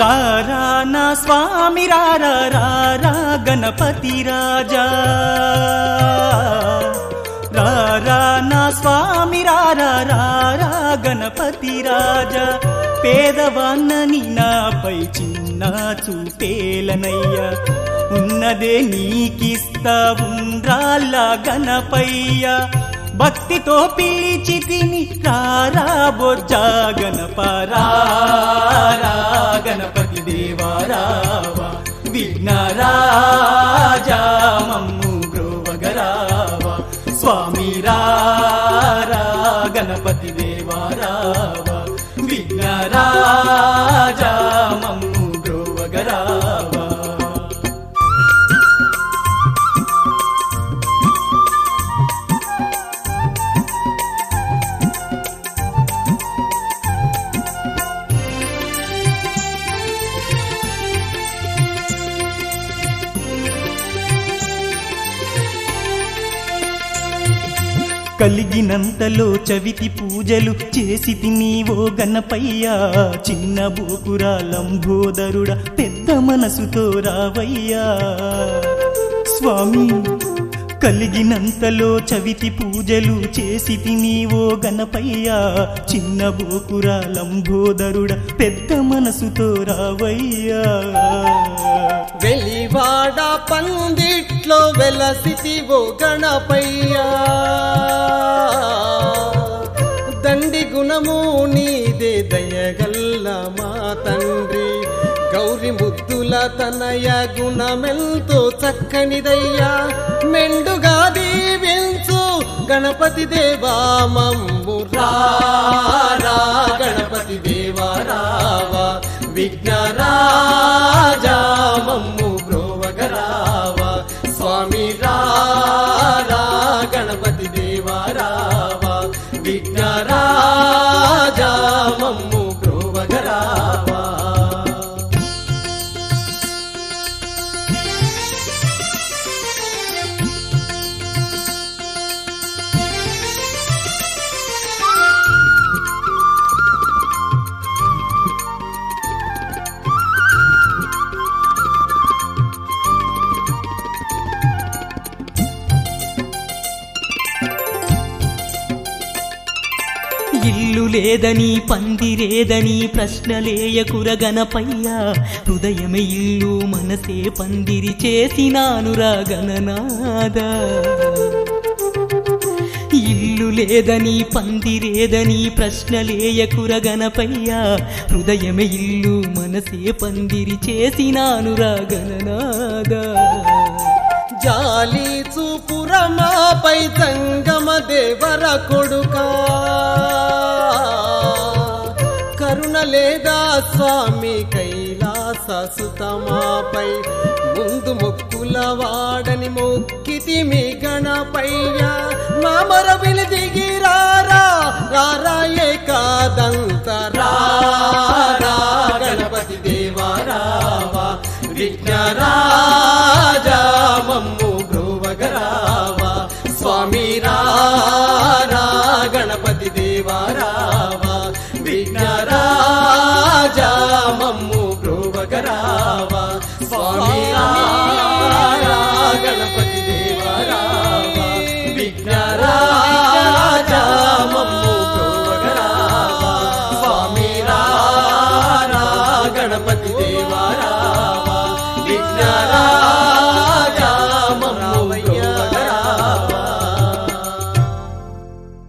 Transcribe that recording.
రారా నా స్వామి రారా రారా గణపతి రాజా రారా నా స్వామి రారా రారా గణపతి రాజా పేదవాన్నని నాపై చిన్న చూపేలనయ్యా ఉన్నదే నీకిస్తా ఉండ్రాళ్ళ గణపయ్య భక్తితో పిలిచి తిని రారా బొజ్జా గణపరా గణపతి దేవారావా విఘ్నరాజా మమ్ము గ్రోవగరావా స్వామి రారా గణపతి దేవారావా విఘ్నరాజా మమ్ము గ్రోవగరావా కలిగినంతలో చవితి పూజలు చేసి తినీవో గణపయ్యా చిన్న బోకురా లంబోదరుడ పెద్ద మనసుతో రావయ్యా స్వామి కలిగినంతలో చవితి పూజలు చేసి తినీవో గణపయ్యా చిన్న బోకురా లంబోదరుడ పెద్ద మనసుతో రావయ్యా వెలివాడ పందిట్లో వెలసితివో గణపయ్యా దండి గుణము నీదే దయగల్ల మా తండ్రి గౌరి ముద్దుల తనయ గుణమెంతో చక్కనిదయ్యా మెండుగా దీవించు గణపతి దేవా మమ్ము రారా గణపతి దేవా రావా విఘ్నరాజా మమ్ము బ్రోవగరావా స్వామి రారా గణపతి దేవా రావా విఘ్నరాజా మమ్ము బ్రోవగరావా ఇల్లు లేదని పందిరేదని ప్రశ్నలేయకుర గణపయ్యా హృదయమే ఇల్లు మనసే పందిరి చేసినానురా గణనాద ఇల్లు లేదని పందిరేదని ప్రశ్నలేయకుర గణపయ్యా హృదయమే ఇల్లు మనసే పందిరి చేసినానురా గణనాద జాలి చూపురమాపై జంగమ దేవర కొడుకా కరుణ లేదా స్వామి కైలాస సుతమాపై ముందు మొక్కుల వాడని మొక్కితి మీ గణపయ్య మామర విని దిగి రారా రారా ఏకాదంత రారా గణపతి దేవా రావా విఘ్నరాజా మమ్ము బ్రోవగరావా స్వామి రారా గణపతి దేవా రావా విఘ్నరాజా మమ్ము బ్రోవగరావా స్వామి రారా గణపతి దేవా రావా విఘ్నరాజా మమ్ము బ్రోవగరావా స్వామి రారా గణపతి దేవా రావా విఘ్నరా